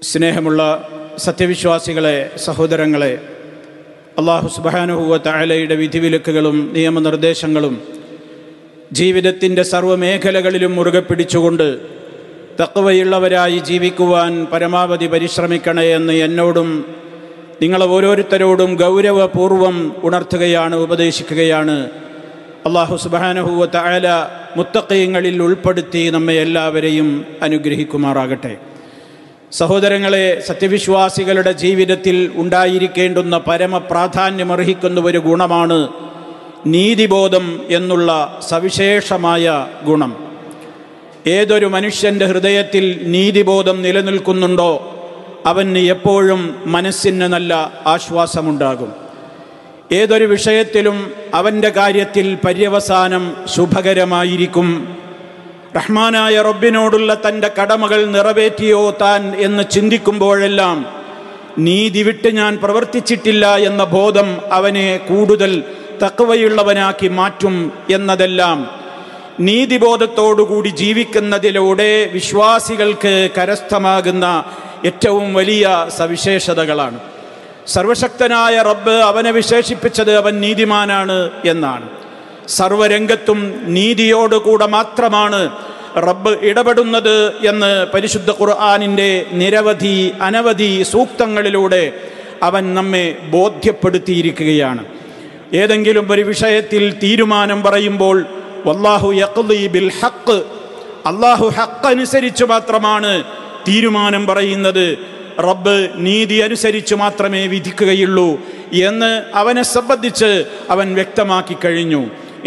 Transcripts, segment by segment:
സ്നേഹമുള്ള സത്യവിശ്വാസികളെ സഹോദരങ്ങളെ അള്ളാഹു സുബാനുഹുവ താലയുടെ വിധിവിലക്കുകളും നിയമനിർദ്ദേശങ്ങളും ജീവിതത്തിൻ്റെ സർവ്വമേഖലകളിലും മുറുകെ പിടിച്ചുകൊണ്ട് തക്കവയുള്ളവരായി ജീവിക്കുവാൻ പരമാവധി പരിശ്രമിക്കണേ എന്ന് എന്നോടും നിങ്ങളെ ഓരോരുത്തരോടും ഗൗരവപൂർവം ഉണർത്തുകയാണ് ഉപദേശിക്കുകയാണ് അള്ളാഹു സുബാനഹുവ താല മുത്തക്കയങ്ങളിൽ ഉൾപ്പെടുത്തി നമ്മെ എല്ലാവരെയും അനുഗ്രഹിക്കുമാറാകട്ടെ സഹോദരങ്ങളെ സത്യവിശ്വാസികളുടെ ജീവിതത്തിൽ ഉണ്ടായിരിക്കേണ്ടുന്ന പരമപ്രാധാന്യമർഹിക്കുന്ന ഒരു ഗുണമാണ് നീതിബോധം എന്നുള്ള സവിശേഷമായ ഗുണം ഏതൊരു മനുഷ്യൻ്റെ ഹൃദയത്തിൽ നീതിബോധം നിലനിൽക്കുന്നുണ്ടോ അവന് എപ്പോഴും മനസ്സിന് നല്ല ആശ്വാസമുണ്ടാകും ഏതൊരു വിഷയത്തിലും അവൻ്റെ കാര്യത്തിൽ പര്യവസാനം ശുഭകരമായിരിക്കും റഹ്മാനായ റബ്ബിനോടുള്ള തൻ്റെ കടമകൾ നിറവേറ്റിയോ താൻ എന്ന് ചിന്തിക്കുമ്പോഴെല്ലാം നീതി വിട്ട് ഞാൻ പ്രവർത്തിച്ചിട്ടില്ല എന്ന ബോധം അവനെ കൂടുതൽ തക്കവയുള്ളവനാക്കി മാറ്റും എന്നതെല്ലാം നീതിബോധത്തോടുകൂടി ജീവിക്കുന്നതിലൂടെ വിശ്വാസികൾക്ക് കരസ്ഥമാകുന്ന ഏറ്റവും വലിയ സവിശേഷതകളാണ് സർവശക്തനായ റബ്ബ് അവനെ വിശേഷിപ്പിച്ചത് അവൻ നീതിമാനാണ് എന്നാണ് സർവരംഗത്തും നീതിയോടുകൂടെ മാത്രമാണ് റബ്ബ് ഇടപെടുന്നത് എന്ന് പരിശുദ്ധ ഖുർആാനിൻ്റെ നിരവധി അനവധി സൂക്തങ്ങളിലൂടെ അവൻ നമ്മെ ബോധ്യപ്പെടുത്തിയിരിക്കുകയാണ് ഏതെങ്കിലും ഒരു വിഷയത്തിൽ തീരുമാനം പറയുമ്പോൾ വല്ലാഹു യഖ്ലി ബിൽ ഹക്ക് അള്ളാഹു ഹക്ക് അനുസരിച്ച് മാത്രമാണ് തീരുമാനം പറയുന്നത് റബ്ബ് നീതി അനുസരിച്ച് മാത്രമേ വിധിക്കുകയുള്ളൂ എന്ന് അവനെ സംബന്ധിച്ച് അവൻ വ്യക്തമാക്കി കഴിഞ്ഞു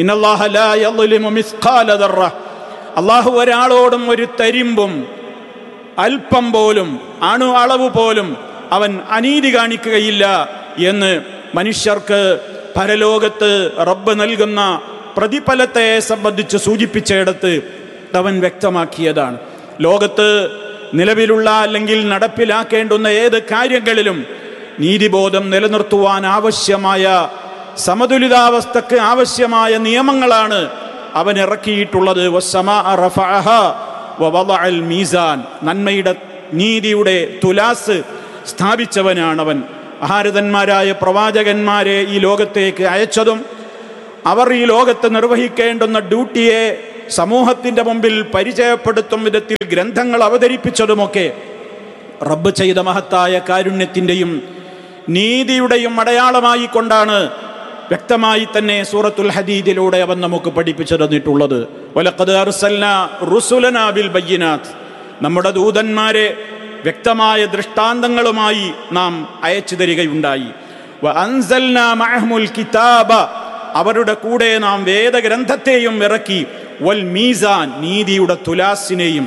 അള്ളാഹു ഒരാളോടും ഒരു തരിമ്പും അല്പം പോലും അണു അളവ് പോലും അവൻ അനീതി കാണിക്കുകയില്ല എന്ന് മനുഷ്യർക്ക് പരലോകത്ത് റബ്ബ് നൽകുന്ന പ്രതിഫലത്തെ സംബന്ധിച്ച് സൂചിപ്പിച്ചിടത്ത് അവൻ വ്യക്തമാക്കിയതാണ് ലോകത്ത് നിലവിലുള്ള അല്ലെങ്കിൽ നടപ്പിലാക്കേണ്ടുന്ന ഏത് കാര്യങ്ങളിലും നീതിബോധം നിലനിർത്തുവാൻ ആവശ്യമായ സമതുലിതാവസ്ഥക്ക് ആവശ്യമായ നിയമങ്ങളാണ് അവൻ ഇറക്കിയിട്ടുള്ളത് മീസാൻ നന്മയുടെ നീതിയുടെ തുലാസ് സ്ഥാപിച്ചവനാണവൻ ഭാരതന്മാരായ പ്രവാചകന്മാരെ ഈ ലോകത്തേക്ക് അയച്ചതും അവർ ഈ ലോകത്ത് നിർവഹിക്കേണ്ടുന്ന ഡ്യൂട്ടിയെ സമൂഹത്തിൻ്റെ മുമ്പിൽ പരിചയപ്പെടുത്തും വിധത്തിൽ ഗ്രന്ഥങ്ങൾ അവതരിപ്പിച്ചതുമൊക്കെ റബ്ബ് ചെയ്ത മഹത്തായ കാരുണ്യത്തിൻ്റെയും നീതിയുടെയും അടയാളമായി കൊണ്ടാണ് വ്യക്തമായി തന്നെ സൂറത്തുൽ ഹദീദിലൂടെ അവൻ നമുക്ക് പഠിപ്പിച്ചു തന്നിട്ടുള്ളത് നമ്മുടെ ദൂതന്മാരെ വ്യക്തമായ ദൃഷ്ടാന്തങ്ങളുമായി നാം അയച്ചു തരികയുണ്ടായി അവരുടെ കൂടെ നാം വേദഗ്രന്ഥത്തെയും ഇറക്കി വൽ മീസാൻ നീതിയുടെ തുലാസിനെയും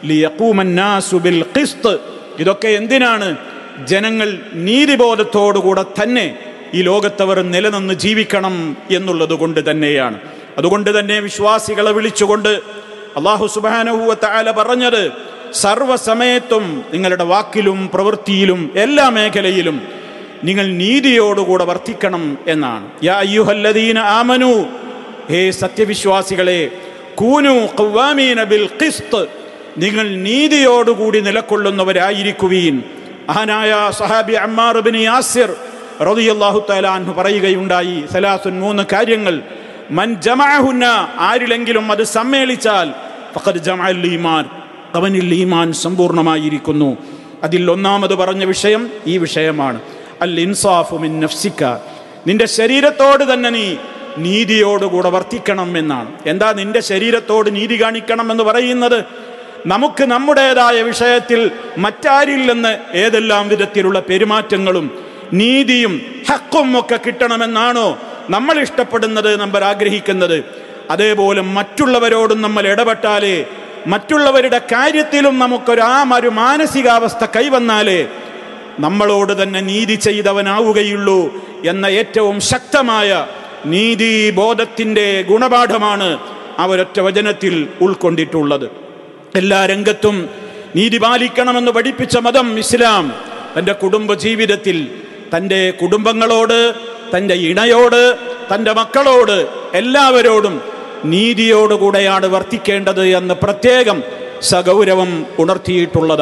ഇതൊക്കെ എന്തിനാണ് ജനങ്ങൾ നീതിബോധത്തോടുകൂടെ തന്നെ ഈ ലോകത്തവർ നിലനിന്ന് ജീവിക്കണം എന്നുള്ളത് കൊണ്ട് തന്നെയാണ് അതുകൊണ്ട് തന്നെ വിശ്വാസികളെ വിളിച്ചുകൊണ്ട് അള്ളാഹു സുബാനഹുവല പറഞ്ഞത് സർവസമയത്തും നിങ്ങളുടെ വാക്കിലും പ്രവൃത്തിയിലും എല്ലാ മേഖലയിലും നിങ്ങൾ നീതിയോടുകൂടെ വർത്തിക്കണം എന്നാണ് യാ അയ്യുഹല്ലദീന ആമനു ഹേ സത്യവിശ്വാസികളെ കൂനു ബിൽ ഖിസ്ത് നിങ്ങൾ നീതിയോടുകൂടി നിലക്കൊള്ളുന്നവരായിരിക്കുവീൻ മഹാനായ സഹാബി അമ്മാർ ബിൻ യാസിർ റളിയല്ലാഹു തആല അൻഹു പറയുകയുണ്ടായി സലാസുൻ മൂന്ന് കാര്യങ്ങൾ മൻ ജമഅഹുന്ന ആരിലെങ്കിലും അത് സമ്മേളിച്ചാൽ ഫഖദ് ജമഅൽ ഈമാൻ അവനിൽ ഈമാൻ സമ്പൂർണ്ണമായിരിക്കുന്നു അതിൽ ഒന്നാമത് പറഞ്ഞ വിഷയം ഈ വിഷയമാണ് അൽ ഇൻസാഫു മിൻ നഫ്സിക്ക നിന്റെ ശരീരത്തോട് തന്നെ നീ നീതിയോടുകൂടെ വർത്തിക്കണം എന്നാണ് എന്താ നിന്റെ ശരീരത്തോട് നീതി കാണിക്കണം എന്ന് പറയുന്നത് നമുക്ക് നമ്മുടേതായ വിഷയത്തിൽ മറ്റാരിൽ നിന്ന് ഏതെല്ലാം വിധത്തിലുള്ള പെരുമാറ്റങ്ങളും നീതിയും ഹക്കും ഒക്കെ കിട്ടണമെന്നാണോ നമ്മൾ ഇഷ്ടപ്പെടുന്നത് നമ്മൾ ആഗ്രഹിക്കുന്നത് അതേപോലെ മറ്റുള്ളവരോടും നമ്മൾ ഇടപെട്ടാലേ മറ്റുള്ളവരുടെ കാര്യത്തിലും നമുക്കൊരു ആ ഒരു മാനസികാവസ്ഥ കൈവന്നാലേ നമ്മളോട് തന്നെ നീതി ചെയ്തവനാവുകയുള്ളൂ എന്ന ഏറ്റവും ശക്തമായ നീതിബോധത്തിൻ്റെ ഗുണപാഠമാണ് അവരൊറ്റ വചനത്തിൽ ഉൾക്കൊണ്ടിട്ടുള്ളത് എല്ലാ രംഗത്തും നീതി പാലിക്കണമെന്ന് പഠിപ്പിച്ച മതം ഇസ്ലാം തൻ്റെ കുടുംബ ജീവിതത്തിൽ തൻ്റെ കുടുംബങ്ങളോട് തൻ്റെ ഇണയോട് തൻ്റെ മക്കളോട് എല്ലാവരോടും നീതിയോടുകൂടെയാണ് വർത്തിക്കേണ്ടത് എന്ന് പ്രത്യേകം സഗൗരവം ഉണർത്തിയിട്ടുള്ളതാണ്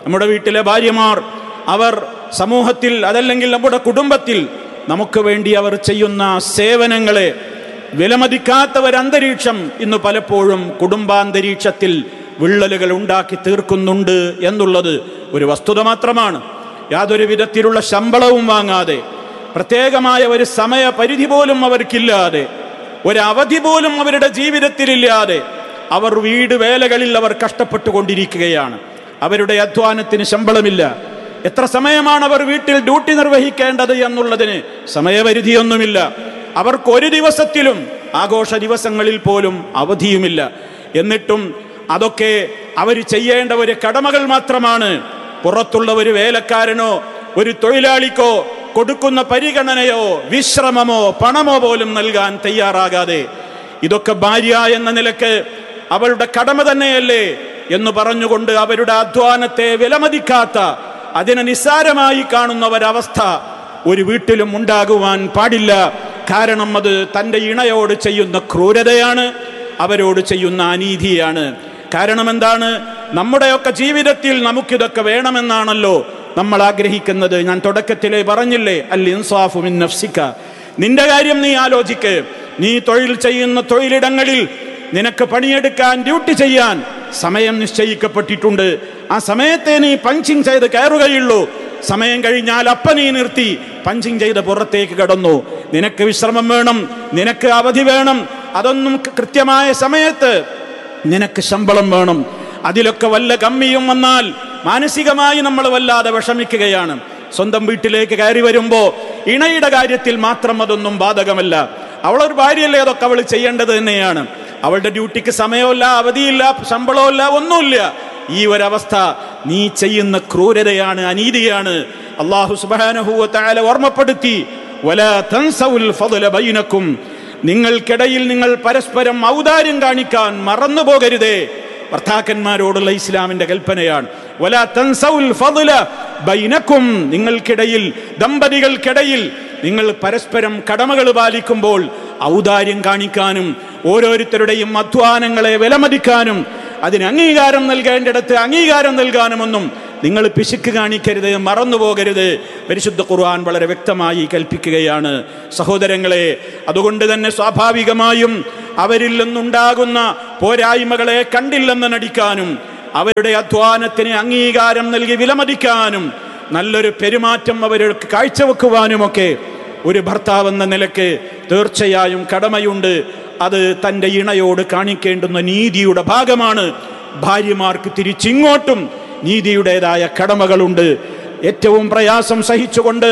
നമ്മുടെ വീട്ടിലെ ഭാര്യമാർ അവർ സമൂഹത്തിൽ അതല്ലെങ്കിൽ നമ്മുടെ കുടുംബത്തിൽ നമുക്ക് വേണ്ടി അവർ ചെയ്യുന്ന സേവനങ്ങളെ വിലമതിക്കാത്ത ഒരു അന്തരീക്ഷം ഇന്ന് പലപ്പോഴും കുടുംബാന്തരീക്ഷത്തിൽ വിള്ളലുകൾ ഉണ്ടാക്കി തീർക്കുന്നുണ്ട് എന്നുള്ളത് ഒരു വസ്തുത മാത്രമാണ് യാതൊരു വിധത്തിലുള്ള ശമ്പളവും വാങ്ങാതെ പ്രത്യേകമായ ഒരു സമയപരിധി പോലും അവർക്കില്ലാതെ ഒരു അവധി പോലും അവരുടെ ജീവിതത്തിലില്ലാതെ അവർ വീട് വേലകളിൽ അവർ കഷ്ടപ്പെട്ടുകൊണ്ടിരിക്കുകയാണ് അവരുടെ അധ്വാനത്തിന് ശമ്പളമില്ല എത്ര സമയമാണ് അവർ വീട്ടിൽ ഡ്യൂട്ടി നിർവഹിക്കേണ്ടത് എന്നുള്ളതിന് സമയപരിധിയൊന്നുമില്ല അവർക്ക് ഒരു ദിവസത്തിലും ആഘോഷ ദിവസങ്ങളിൽ പോലും അവധിയുമില്ല എന്നിട്ടും അതൊക്കെ അവർ ചെയ്യേണ്ട ഒരു കടമകൾ മാത്രമാണ് പുറത്തുള്ള ഒരു വേലക്കാരനോ ഒരു തൊഴിലാളിക്കോ കൊടുക്കുന്ന പരിഗണനയോ വിശ്രമമോ പണമോ പോലും നൽകാൻ തയ്യാറാകാതെ ഇതൊക്കെ ഭാര്യ എന്ന നിലക്ക് അവളുടെ കടമ തന്നെയല്ലേ എന്ന് പറഞ്ഞുകൊണ്ട് അവരുടെ അധ്വാനത്തെ വിലമതിക്കാത്ത അതിനെ നിസ്സാരമായി കാണുന്ന ഒരവസ്ഥ ഒരു വീട്ടിലും ഉണ്ടാകുവാൻ പാടില്ല കാരണം അത് തൻ്റെ ഇണയോട് ചെയ്യുന്ന ക്രൂരതയാണ് അവരോട് ചെയ്യുന്ന അനീതിയാണ് കാരണം എന്താണ് നമ്മുടെയൊക്കെ ജീവിതത്തിൽ നമുക്കിതൊക്കെ വേണമെന്നാണല്ലോ നമ്മൾ ആഗ്രഹിക്കുന്നത് ഞാൻ തുടക്കത്തിലെ പറഞ്ഞില്ലേ അൽ ഇൻസാഫു മിൻ നഫ്സിക നിന്റെ കാര്യം നീ ആലോചിക്ക് നീ തൊഴിൽ ചെയ്യുന്ന തൊഴിലിടങ്ങളിൽ നിനക്ക് പണിയെടുക്കാൻ ഡ്യൂട്ടി ചെയ്യാൻ സമയം നിശ്ചയിക്കപ്പെട്ടിട്ടുണ്ട് ആ സമയത്തെ നീ പഞ്ചിങ് ചെയ്ത് കയറുകയുള്ളൂ സമയം കഴിഞ്ഞാൽ അപ്പ നീ നിർത്തി പഞ്ചിങ് ചെയ്ത് പുറത്തേക്ക് കടന്നു നിനക്ക് വിശ്രമം വേണം നിനക്ക് അവധി വേണം അതൊന്നും കൃത്യമായ സമയത്ത് നിനക്ക് ശമ്പളം വേണം അതിലൊക്കെ വല്ല കമ്മിയും വന്നാൽ മാനസികമായി നമ്മൾ വല്ലാതെ വിഷമിക്കുകയാണ് സ്വന്തം വീട്ടിലേക്ക് കയറി വരുമ്പോൾ ഇണയുടെ കാര്യത്തിൽ മാത്രം അതൊന്നും ബാധകമല്ല അവളൊരു ഭാര്യയല്ലേ അതൊക്കെ അവൾ ചെയ്യേണ്ടത് തന്നെയാണ് അവളുടെ ഡ്യൂട്ടിക്ക് സമയമില്ല അവധിയില്ല ശമ്പളമില്ല ഒന്നുമില്ല ഈ ഒരവസ്ഥ നീ ചെയ്യുന്ന ക്രൂരതയാണ് അനീതിയാണ് അള്ളാഹു സുബാനഹുല ഓർമ്മപ്പെടുത്തി വല തൻസൗൽ ഫضല ബൈനക്കും നിങ്ങൾക്കിടയിൽ നിങ്ങൾ പരസ്പരം ഔദാര്യം കാണിക്കാൻ മറന്നു പോകരുതേ ഭർത്താക്കന്മാരോടുള്ള ഇസ്ലാമിന്റെ കൽപ്പനയാണ് വല തൻസൗൽ ഫضല ബൈനക്കും നിങ്ങൾക്കിടയിൽ ദമ്പതികൾക്കിടയിൽ നിങ്ങൾ പരസ്പരം കടമകൾ പാലിക്കുമ്പോൾ ഔദാര്യം കാണിക്കാനും ഓരോരുത്തരുടെയും അധ്വാനങ്ങളെ വിലമതിക്കാനും അതിന് അംഗീകാരം നൽകേണ്ടിടത്ത് അംഗീകാരം നൽകാനുമൊന്നും നിങ്ങൾ പിശുക്ക് കാണിക്കരുത് മറന്നു പോകരുത് പരിശുദ്ധ ഖുർആൻ വളരെ വ്യക്തമായി കൽപ്പിക്കുകയാണ് സഹോദരങ്ങളെ അതുകൊണ്ട് തന്നെ സ്വാഭാവികമായും അവരിൽ നിന്നുണ്ടാകുന്ന പോരായ്മകളെ കണ്ടില്ലെന്ന് നടിക്കാനും അവരുടെ അധ്വാനത്തിന് അംഗീകാരം നൽകി വിലമതിക്കാനും നല്ലൊരു പെരുമാറ്റം അവർക്ക് കാഴ്ചവെക്കുവാനുമൊക്കെ ഒരു ഭർത്താവ് എന്ന നിലക്ക് തീർച്ചയായും കടമയുണ്ട് അത് തൻ്റെ ഇണയോട് കാണിക്കേണ്ടുന്ന നീതിയുടെ ഭാഗമാണ് ഭാര്യമാർക്ക് തിരിച്ചിങ്ങോട്ടും നീതിയുടേതായ കടമകളുണ്ട് ഏറ്റവും പ്രയാസം സഹിച്ചുകൊണ്ട്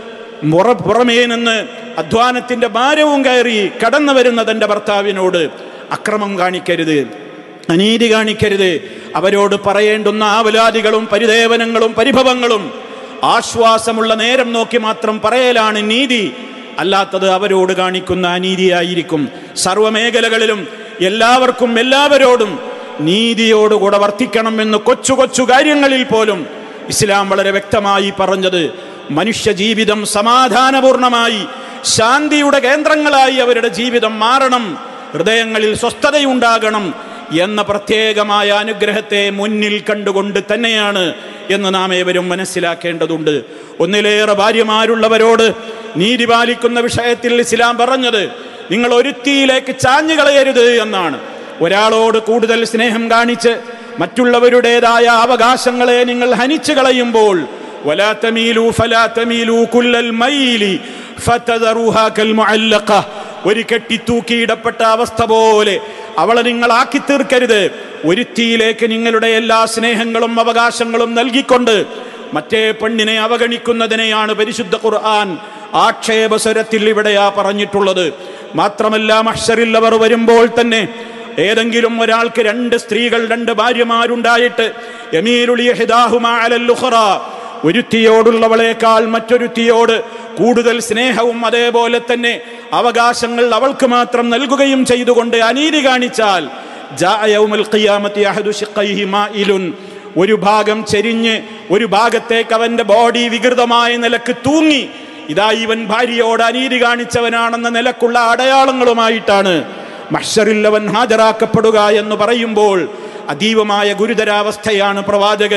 മുറ പുറമേ നിന്ന് അധ്വാനത്തിന്റെ ഭാരവും കയറി കടന്നു വരുന്ന തൻ്റെ ഭർത്താവിനോട് അക്രമം കാണിക്കരുത് അനീതി കാണിക്കരുത് അവരോട് പറയേണ്ടുന്ന ആവലാദികളും പരിദേവനങ്ങളും പരിഭവങ്ങളും ആശ്വാസമുള്ള നേരം നോക്കി മാത്രം പറയലാണ് നീതി അല്ലാത്തത് അവരോട് കാണിക്കുന്ന അനീതിയായിരിക്കും സർവമേഖലകളിലും എല്ലാവർക്കും എല്ലാവരോടും നീതിയോടുകൂടെ വർത്തിക്കണം എന്ന് കൊച്ചു കൊച്ചു കാര്യങ്ങളിൽ പോലും ഇസ്ലാം വളരെ വ്യക്തമായി പറഞ്ഞത് മനുഷ്യ ജീവിതം സമാധാനപൂർണമായി ശാന്തിയുടെ കേന്ദ്രങ്ങളായി അവരുടെ ജീവിതം മാറണം ഹൃദയങ്ങളിൽ സ്വസ്ഥതയുണ്ടാകണം എന്ന പ്രത്യേകമായ അനുഗ്രഹത്തെ മുന്നിൽ കണ്ടുകൊണ്ട് തന്നെയാണ് എന്ന് നാം ഏവരും മനസ്സിലാക്കേണ്ടതുണ്ട് ഒന്നിലേറെ ഭാര്യമാരുള്ളവരോട് നീതി പാലിക്കുന്ന വിഷയത്തിൽ ഇസ്ലാം പറഞ്ഞത് നിങ്ങൾ ഒരുത്തിയിലേക്ക് ചാഞ്ഞു കളയരുത് എന്നാണ് ഒരാളോട് കൂടുതൽ സ്നേഹം കാണിച്ച് മറ്റുള്ളവരുടേതായ അവകാശങ്ങളെ നിങ്ങൾ ഹനിച്ചു കളയുമ്പോൾ ولا تميلوا فلا تميلوا كل الميل فتذروها كالمعلقة ഒരു കെട്ടിത്തൂക്കിയിടപ്പെട്ട അവസ്ഥ പോലെ അവളെ നിങ്ങൾ ആക്കി തീർക്കരുത് ഒരുത്തിയിലേക്ക് നിങ്ങളുടെ എല്ലാ സ്നേഹങ്ങളും അവകാശങ്ങളും നൽകിക്കൊണ്ട് മറ്റേ പെണ്ണിനെ അവഗണിക്കുന്നതിനെയാണ് പരിശുദ്ധ ഖുർആൻ ആക്ഷേപസ്വരത്തിൽ ഇവിടെയാ പറഞ്ഞിട്ടുള്ളത് മാത്രമല്ല മഹ്ഷറിൽ അവർ വരുമ്പോൾ തന്നെ ഏതെങ്കിലും ഒരാൾക്ക് രണ്ട് സ്ത്രീകൾ രണ്ട് ഭാര്യമാരുണ്ടായിട്ട് യമീരുളിയ ഹിദാഹുമാ അലൽ ഉഖറ ഒരുത്തിയോടുള്ളവളേക്കാൾ മറ്റൊരുത്തിയോട് കൂടുതൽ സ്നേഹവും അതേപോലെ തന്നെ അവകാശങ്ങൾ അവൾക്ക് മാത്രം നൽകുകയും ചെയ്തുകൊണ്ട് അനീതി കാണിച്ചാൽ ജാഅ യൗമൽ ഖിയാമത്തി അഹദു ശിഖൈഹി മായിലുൻ ഒരു ഭാഗം ചെരിഞ്ഞ് ഒരു ഭാഗത്തേക്ക് അവന്റെ ബോഡി വികൃതമായ നിലക്ക് തൂങ്ങി ഇതാ ഇവൻ ഭാര്യയോട് അനീതി കാണിച്ചവനാണെന്ന നിലക്കുള്ള അടയാളങ്ങളുമായിട്ടാണ് മഷറിൽ അവൻ ഹാജരാക്കപ്പെടുക എന്ന് പറയുമ്പോൾ അതീവമായ ഗുരുതരാവസ്ഥയാണ് പ്രവാചകൻ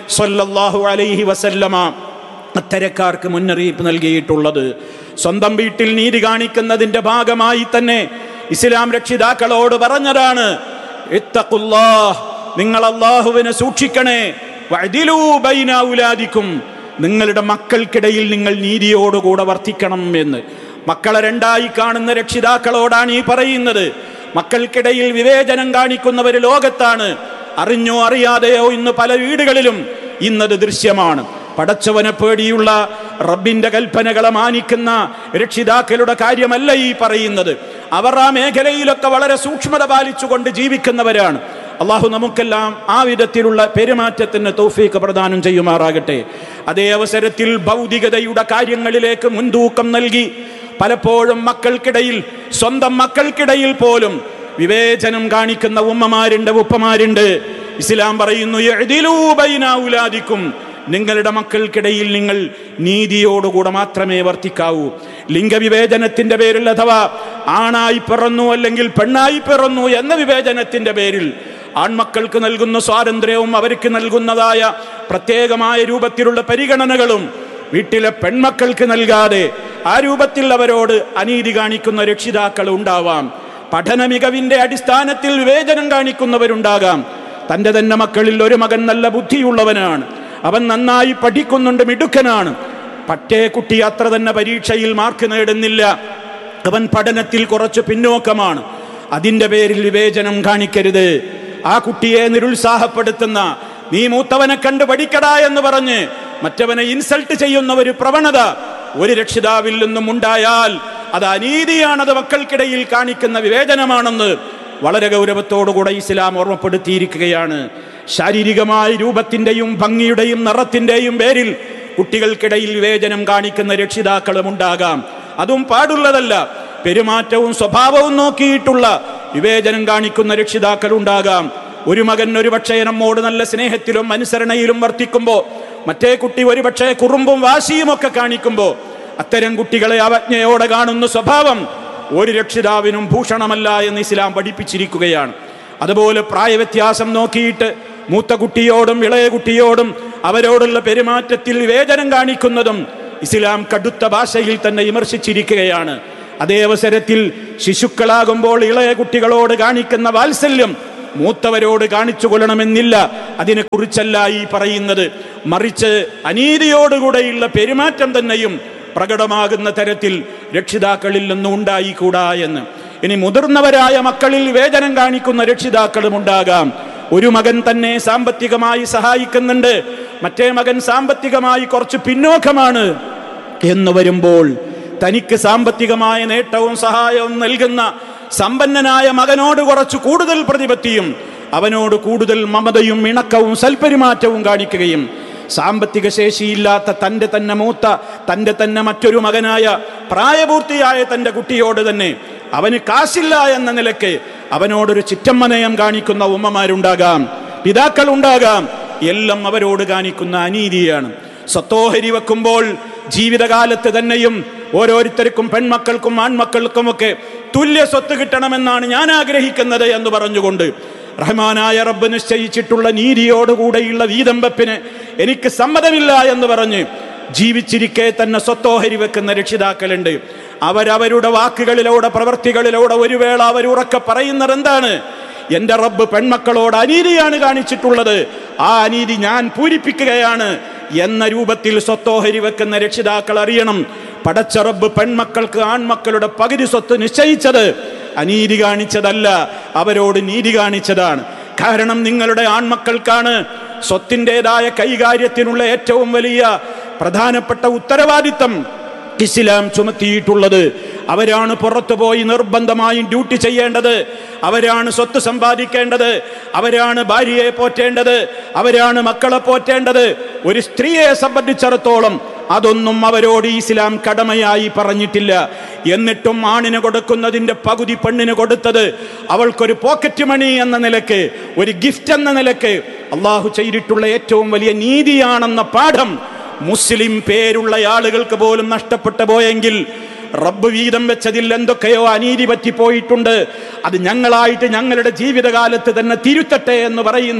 സ്വല്ലല്ലാഹു അലൈഹി വസല്ലമ അത്തരക്കാർക്ക് മുന്നറിയിപ്പ് നൽകിയിട്ടുള്ളത് സ്വന്തം വീട്ടിൽ നീതി കാണിക്കുന്നതിന്റെ ഭാഗമായി തന്നെ ഇസ്ലാം രക്ഷിതാക്കളോട് പറഞ്ഞതാണ് ഇത്തഖുല്ലാഹ് നിങ്ങൾ അള്ളാഹുവിനെ സൂക്ഷിക്കണേ വഅദിലൂ ബൈന ഔലാദിക്കും നിങ്ങളുടെ മക്കൾക്കിടയിൽ നിങ്ങൾ നീതിയോടുകൂടെ വർത്തിക്കണം എന്ന് മക്കളെ രണ്ടായി കാണുന്ന രക്ഷിതാക്കളോടാണ് ഈ പറയുന്നത് മക്കൾക്കിടയിൽ വിവേചനം കാണിക്കുന്നവർ ലോകത്താണ് അറിഞ്ഞോ അറിയാതെയോ ഇന്ന് പല വീടുകളിലും ഇന്നത് ദൃശ്യമാണ് പടച്ചവനെ പേടിയുള്ള റബ്ബിന്റെ കൽപ്പനകളെ മാനിക്കുന്ന രക്ഷിതാക്കളുടെ കാര്യമല്ല ഈ പറയുന്നത് അവർ ആ മേഖലയിലൊക്കെ വളരെ സൂക്ഷ്മത പാലിച്ചുകൊണ്ട് ജീവിക്കുന്നവരാണ് അള്ളാഹു നമുക്കെല്ലാം ആ വിധത്തിലുള്ള പെരുമാറ്റത്തിന് തൗഫീക്ക് പ്രദാനം ചെയ്യുമാറാകട്ടെ അതേ അവസരത്തിൽ ഭൗതികതയുടെ കാര്യങ്ങളിലേക്ക് മുൻതൂക്കം നൽകി പലപ്പോഴും മക്കൾക്കിടയിൽ സ്വന്തം മക്കൾക്കിടയിൽ പോലും വിവേചനം കാണിക്കുന്ന ഉമ്മമാരുണ്ട് ഉപ്പമാരുണ്ട് ഇസ്ലാം പറയുന്നു "ഇഅ്ദിലൂ ബൈന ഔലാദിക്കും നിങ്ങളുടെ മക്കൾക്കിടയിൽ നിങ്ങൾ നീതിയോടുകൂടെ മാത്രമേ വർത്തിക്കാവൂ ലിംഗവിവേചനത്തിന്റെ പേരിൽ അഥവാ ആണായി പിറന്നു അല്ലെങ്കിൽ പെണ്ണായി പിറന്നു എന്ന വിവേചനത്തിന്റെ പേരിൽ ആൺമക്കൾക്ക് നൽകുന്ന സ്വാതന്ത്ര്യവും അവർക്ക് നൽകുന്നതായ പ്രത്യേകമായ രൂപത്തിലുള്ള പരിഗണനകളും വീട്ടിലെ പെൺമക്കൾക്ക് നൽകാതെ ആ രൂപത്തിൽ അവരോട് അനീതി കാണിക്കുന്ന രക്ഷിതാക്കൾ ഉണ്ടാവാം പഠന മികവിന്റെ അടിസ്ഥാനത്തിൽ വിവേചനം കാണിക്കുന്നവരുണ്ടാകാം തന്റെ തന്നെ മക്കളിൽ ഒരു മകൻ നല്ല ബുദ്ധിയുള്ളവനാണ് അവൻ നന്നായി പഠിക്കുന്നുണ്ട് മിടുക്കനാണ് പറ്റേ കുട്ടി അത്ര തന്നെ പരീക്ഷയിൽ മാർക്ക് നേടുന്നില്ല അവൻ പഠനത്തിൽ കുറച്ച് പിന്നോക്കമാണ് അതിന്റെ പേരിൽ വിവേചനം കാണിക്കരുത് ആ കുട്ടിയെ നിരുത്സാഹപ്പെടുത്തുന്ന നീ മൂത്തവനെ കണ്ട് പഠിക്കടാ എന്ന് പറഞ്ഞ് മറ്റവനെ ഇൻസൾട്ട് ചെയ്യുന്ന ഒരു പ്രവണത ഒരു രക്ഷിതാവിൽ നിന്നും ഉണ്ടായാൽ അത് അനീതിയാണ് അത് മക്കൾക്കിടയിൽ കാണിക്കുന്ന വിവേചനമാണെന്ന് വളരെ ഗൗരവത്തോടുകൂടെ ഇസ്ലാം ഓർമ്മപ്പെടുത്തിയിരിക്കുകയാണ് ശാരീരികമായ രൂപത്തിന്റെയും ഭംഗിയുടെയും നിറത്തിന്റെയും പേരിൽ കുട്ടികൾക്കിടയിൽ വിവേചനം കാണിക്കുന്ന രക്ഷിതാക്കളും ഉണ്ടാകാം അതും പാടുള്ളതല്ല പെരുമാറ്റവും സ്വഭാവവും നോക്കിയിട്ടുള്ള വിവേചനം കാണിക്കുന്ന രക്ഷിതാക്കൾ ഉണ്ടാകാം ഒരു മകൻ ഒരുപക്ഷെ നമ്മോട് നല്ല സ്നേഹത്തിലും അനുസരണയിലും വർത്തിക്കുമ്പോൾ മറ്റേ കുട്ടി ഒരുപക്ഷെ കുറുമ്പും വാശിയും ഒക്കെ കാണിക്കുമ്പോൾ അത്തരം കുട്ടികളെ അവജ്ഞയോടെ കാണുന്ന സ്വഭാവം ഒരു രക്ഷിതാവിനും ഭൂഷണമല്ല എന്ന് ഇസ്ലാം പഠിപ്പിച്ചിരിക്കുകയാണ് അതുപോലെ പ്രായവ്യത്യാസം നോക്കിയിട്ട് മൂത്ത കുട്ടിയോടും ഇളയ കുട്ടിയോടും അവരോടുള്ള പെരുമാറ്റത്തിൽ വിവേചനം കാണിക്കുന്നതും ഇസ്ലാം കടുത്ത ഭാഷയിൽ തന്നെ വിമർശിച്ചിരിക്കുകയാണ് അതേ അവസരത്തിൽ ശിശുക്കളാകുമ്പോൾ ഇളയ കുട്ടികളോട് കാണിക്കുന്ന വാത്സല്യം മൂത്തവരോട് കാണിച്ചു കൊള്ളണമെന്നില്ല അതിനെക്കുറിച്ചല്ല ഈ പറയുന്നത് മറിച്ച് അനീതിയോടുകൂടെയുള്ള പെരുമാറ്റം തന്നെയും പ്രകടമാകുന്ന തരത്തിൽ രക്ഷിതാക്കളിൽ നിന്നും ഉണ്ടായിക്കൂടാ എന്ന് ഇനി മുതിർന്നവരായ മക്കളിൽ വേദനം കാണിക്കുന്ന രക്ഷിതാക്കളും ഉണ്ടാകാം ഒരു മകൻ തന്നെ സാമ്പത്തികമായി സഹായിക്കുന്നുണ്ട് മറ്റേ മകൻ സാമ്പത്തികമായി കുറച്ച് പിന്നോക്കമാണ് എന്ന് വരുമ്പോൾ തനിക്ക് സാമ്പത്തികമായ നേട്ടവും സഹായവും നൽകുന്ന സമ്പന്നനായ മകനോട് കുറച്ച് കൂടുതൽ പ്രതിപത്തിയും അവനോട് കൂടുതൽ മമതയും ഇണക്കവും സൽപെരുമാറ്റവും കാണിക്കുകയും സാമ്പത്തിക ശേഷിയില്ലാത്ത തൻ്റെ തന്നെ മൂത്ത തൻ്റെ തന്നെ മറ്റൊരു മകനായ പ്രായപൂർത്തിയായ തൻ്റെ കുട്ടിയോട് തന്നെ അവന് കാശില്ല എന്ന നിലയ്ക്ക് അവനോടൊരു ചിറ്റമ്മനയം കാണിക്കുന്ന ഉമ്മമാരുണ്ടാകാം പിതാക്കൾ ഉണ്ടാകാം എല്ലാം അവരോട് കാണിക്കുന്ന അനീതിയാണ് സ്വത്തോഹരി വെക്കുമ്പോൾ ജീവിതകാലത്ത് തന്നെയും ഓരോരുത്തർക്കും പെൺമക്കൾക്കും ആൺമക്കൾക്കുമൊക്കെ തുല്യ സ്വത്ത് കിട്ടണമെന്നാണ് ഞാൻ ആഗ്രഹിക്കുന്നത് എന്ന് പറഞ്ഞുകൊണ്ട് റഹ്മാനായ റബ്ബ് നിശ്ചയിച്ചിട്ടുള്ള നീതിയോടുകൂടെയുള്ള വീതം വെപ്പിന് എനിക്ക് സമ്മതമില്ല എന്ന് പറഞ്ഞ് ജീവിച്ചിരിക്കെ തന്നെ സ്വത്തോഹരി വെക്കുന്ന രക്ഷിതാക്കളുണ്ട് അവരവരുടെ വാക്കുകളിലൂടെ പ്രവൃത്തികളിലൂടെ ഒരു വേള അവർ ഉറക്കെ പറയുന്നത് എന്താണ് എന്റെ റബ്ബ് പെൺമക്കളോട് അനീതിയാണ് കാണിച്ചിട്ടുള്ളത് ആ അനീതി ഞാൻ പൂരിപ്പിക്കുകയാണ് എന്ന രൂപത്തിൽ സ്വത്തോഹരി വെക്കുന്ന രക്ഷിതാക്കൾ അറിയണം പടച്ച റബ്ബ് പെൺമക്കൾക്ക് ആൺമക്കളുടെ പകുതി സ്വത്ത് നിശ്ചയിച്ചത് അനീതി കാണിച്ചതല്ല അവരോട് നീതി കാണിച്ചതാണ് കാരണം നിങ്ങളുടെ ആൺമക്കൾക്കാണ് സ്വത്തിൻ്റെതായ കൈകാര്യത്തിനുള്ള ഏറ്റവും വലിയ പ്രധാനപ്പെട്ട ഉത്തരവാദിത്തം ഇസ്ലാം ചുമത്തിയിട്ടുള്ളത് അവരാണ് പുറത്തു പോയി നിർബന്ധമായും ഡ്യൂട്ടി ചെയ്യേണ്ടത് അവരാണ് സ്വത്ത് സമ്പാദിക്കേണ്ടത് അവരാണ് ഭാര്യയെ പോറ്റേണ്ടത് അവരാണ് മക്കളെ പോറ്റേണ്ടത് ഒരു സ്ത്രീയെ സംബന്ധിച്ചിടത്തോളം അതൊന്നും അവരോട് ഇസ്ലാം കടമയായി പറഞ്ഞിട്ടില്ല എന്നിട്ടും ആണിന് കൊടുക്കുന്നതിൻ്റെ പകുതി പെണ്ണിന് കൊടുത്തത് അവൾക്കൊരു പോക്കറ്റ് മണി എന്ന നിലക്ക് ഒരു ഗിഫ്റ്റ് എന്ന നിലക്ക് അള്ളാഹു ചെയ്തിട്ടുള്ള ഏറ്റവും വലിയ നീതിയാണെന്ന പാഠം മുസ്ലിം പേരുള്ള ആളുകൾക്ക് പോലും നഷ്ടപ്പെട്ടു പോയെങ്കിൽ റബ്ബ് വീതം വെച്ചതിൽ എന്തൊക്കെയോ അനീതി പറ്റിപ്പോയിട്ടുണ്ട് അത് ഞങ്ങളായിട്ട് ഞങ്ങളുടെ ജീവിതകാലത്ത് തന്നെ തിരുത്തട്ടെ എന്ന് പറയുന്ന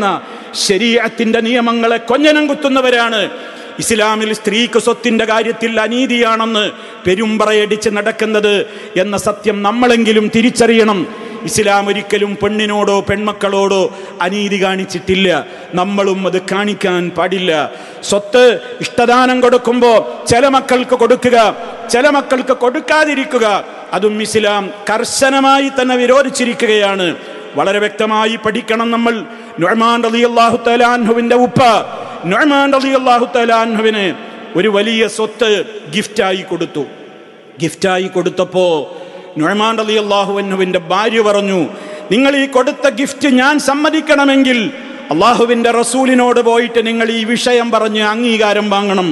ശരീരത്തിന്റെ നിയമങ്ങളെ കൊഞ്ഞനം കുത്തുന്നവരാണ് ഇസ്ലാമിൽ സ്ത്രീക്ക് സ്വത്തിന്റെ കാര്യത്തിൽ അനീതിയാണെന്ന് പെരുമ്പറയടിച്ച് നടക്കുന്നത് എന്ന സത്യം നമ്മളെങ്കിലും തിരിച്ചറിയണം ഇസ്ലാം ഒരിക്കലും പെണ്ണിനോടോ പെൺമക്കളോടോ അനീതി കാണിച്ചിട്ടില്ല നമ്മളും അത് കാണിക്കാൻ പാടില്ല സ്വത്ത് ഇഷ്ടദാനം കൊടുക്കുമ്പോൾ ചില മക്കൾക്ക് കൊടുക്കുക ചില മക്കൾക്ക് കൊടുക്കാതിരിക്കുക അതും ഇസ്ലാം കർശനമായി തന്നെ വിരോധിച്ചിരിക്കുകയാണ് വളരെ വ്യക്തമായി പഠിക്കണം നമ്മൾ നുഅ്മാൻ റളിയല്ലാഹു തലാൻഹുവിന്റെ ഉപ്പ നുഅ്മാൻ റളിയല്ലാഹു തലാൻഹുവിന് ഒരു വലിയ സ്വത്ത് ഗിഫ്റ്റായി കൊടുത്തു ഗിഫ്റ്റായി കൊടുത്തപ്പോ നുഴമാൻ അലി അള്ളാഹുവിൻ്റെ ഭാര്യ പറഞ്ഞു നിങ്ങൾ ഈ കൊടുത്ത ഗിഫ്റ്റ് ഞാൻ സമ്മതിക്കണമെങ്കിൽ അള്ളാഹുവിൻ്റെ റസൂലിനോട് പോയിട്ട് നിങ്ങൾ ഈ വിഷയം പറഞ്ഞ് അംഗീകാരം വാങ്ങണം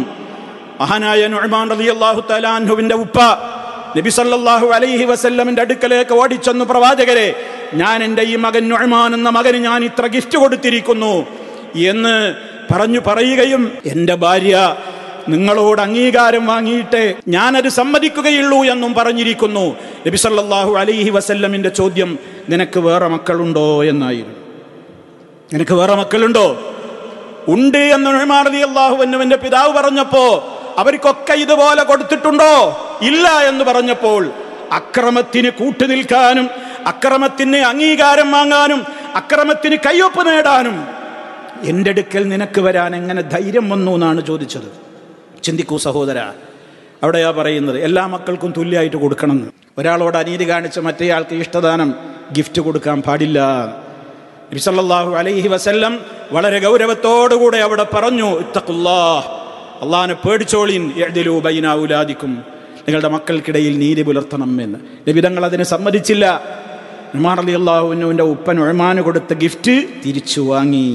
മഹാനായ നുഴമാൻ അലി അള്ളാഹു തലാൻഹുവിൻ്റെ ഉപ്പ നബി സല്ലല്ലാഹു അലൈഹി വസല്ലമിന്റെ അടുക്കലേക്ക് ഓടിച്ചെന്നു പ്രവാചകരെ ഞാൻ എൻ്റെ ഈ മകൻ നുഴമാൻ എന്ന മകന് ഞാൻ ഇത്ര ഗിഫ്റ്റ് കൊടുത്തിരിക്കുന്നു എന്ന് പറഞ്ഞു പറയുകയും എൻ്റെ ഭാര്യ നിങ്ങളോട് അംഗീകാരം വാങ്ങിയിട്ട് ഞാനത് സമ്മതിക്കുകയുള്ളൂ എന്നും പറഞ്ഞിരിക്കുന്നു നബി സല്ലല്ലാഹു അലൈഹി വസല്ലമിന്റെ ചോദ്യം നിനക്ക് വേറെ മക്കളുണ്ടോ എന്നായിരുന്നു നിനക്ക് വേറെ മക്കളുണ്ടോ ഉണ്ട് എന്ന് നുഴമാറലി അള്ളാഹുവിന്റെ പിതാവ് പറഞ്ഞപ്പോ അവർക്കൊക്കെ ഇതുപോലെ കൊടുത്തിട്ടുണ്ടോ ഇല്ല എന്ന് പറഞ്ഞപ്പോൾ അക്രമത്തിന് കൂട്ടുനിൽക്കാനും അക്രമത്തിന് അംഗീകാരം വാങ്ങാനും അക്രമത്തിന് കയ്യൊപ്പ് നേടാനും എൻ്റെ അടുക്കൽ നിനക്ക് വരാൻ എങ്ങനെ ധൈര്യം വന്നു എന്നാണ് ചോദിച്ചത് ചിന്തിക്കൂ സഹോദര അവിടെയാ പറയുന്നത് എല്ലാ മക്കൾക്കും തുല്യമായിട്ട് കൊടുക്കണം ഒരാളോട് അനീതി കാണിച്ച് മറ്റേയാൾക്ക് ഇഷ്ടദാനം ഗിഫ്റ്റ് കൊടുക്കാൻ പാടില്ല നബിസല്ലാഹു അലൈഹി വസല്ലം വളരെ ഗൗരവത്തോടുകൂടെ അവിടെ പറഞ്ഞു ഇത്തഖുല്ലാ അള്ളാഹിനെ പേടിച്ചോളിൻ എഴുതിലൂ ബൈനാവുലാദിക്കും നിങ്ങളുടെ മക്കൾക്കിടയിൽ നീതി പുലർത്തണം എന്ന് നബിതങ്ങൾ അതിന് സമ്മതിച്ചില്ല ഉമാർ അലി അള്ളാഹുവിൻ്റെ ഉപ്പൻ ഉഴമാന് കൊടുത്ത ഗിഫ്റ്റ് തിരിച്ചു വാങ്ങി